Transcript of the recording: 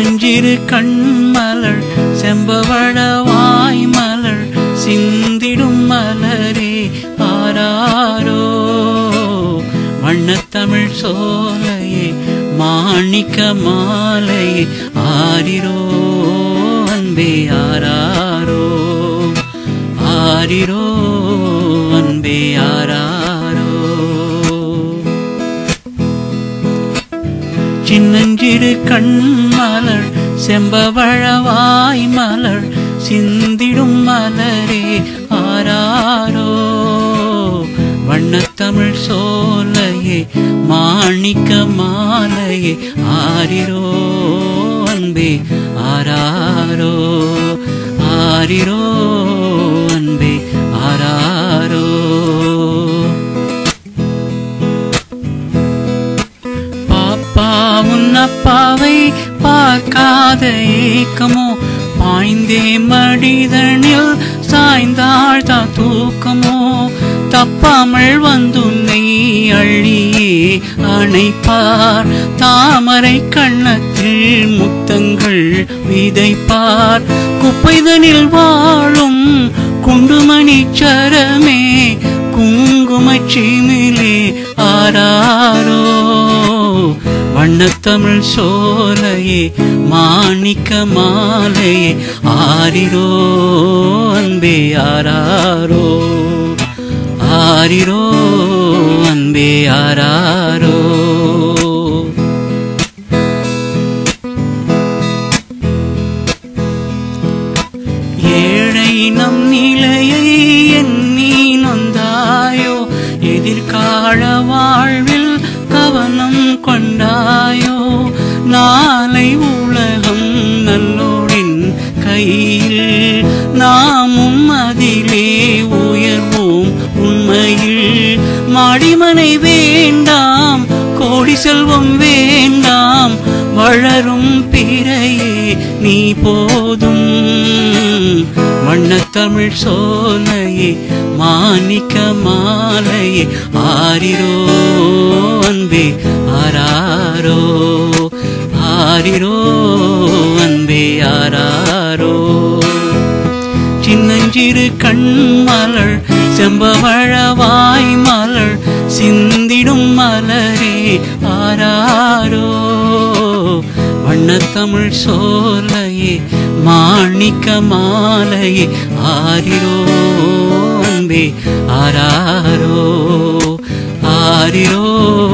சின்னஞ்சிறு கண்மலர் செம்பவள வாய்மலர் சிந்திடும் மலரே ஆராரோ வண்ணத்தமிழ் சோலையே மாணிக்க மாலையே ஆரிரோ அன்பே ஆராரோ ஆரிரோ அன்பே ஆராரோ சின்னஞ்சிறு கண்மலர் செம்பவழவாய் மலர் சிந்திடும் மலரே ஆராரோ வண்ணத்தமிழ் சோலையே மாணிக்க மாலையே ஆரிரோ அன்பே ஆராரோ ஆரிரோ அன்பே ஆராரோ பாப்பா உன் அப்பாவை பார்க்காத ஏக்கமோ பாய்ந்தே மடிதனில் சாய்ந்தாள் தான் தூக்கமோ தப்பாமல் வந்துன்னை அள்ளியே அணைப்பார் தாமரை கண்ணத்தில் முத்தங்கள் விதைப்பார் குப்பைதனில் வாழும் குண்டுமணி சரமே குங்குமச்சிமிலே ஆராரோ வண்ணத்தமிழ் சோலையே மாணிக்க மாலையே ஆரிரோ அன்பே ஆராரோ ஆரிரோ அன்பே ஆராரோ ஏழை நம் நிலையை எண்ணி நொந்தாயோ எதிர்கால வாழ்வில் கவனம் கொண்டாயோ நாளை உலகம் நல்லோரின் கையில் நாமும் அதிலே உயர்வோம் உண்மையில் மாடிமனை வேண்டாம் கோடி செல்வம் வேண்டாம் வளரும் பிறையே நீ போதும் வண்ணத்தமிழ் சோலையே மாணிக்க மாலையே ஆரிரோ அன்பே ஆராரோ ஆரிரோ அன்பே ஆராரோ சின்னஞ்சிறு கண்மலர் செம்பவழ வாய் மலர் சிந்திடும் மலரே ஆராரோ வண்ணத்தமிழ் சோலையே மாணிக்க மாலையே ஆரிரோ அன்பே ஆராரோ ஆரிரோ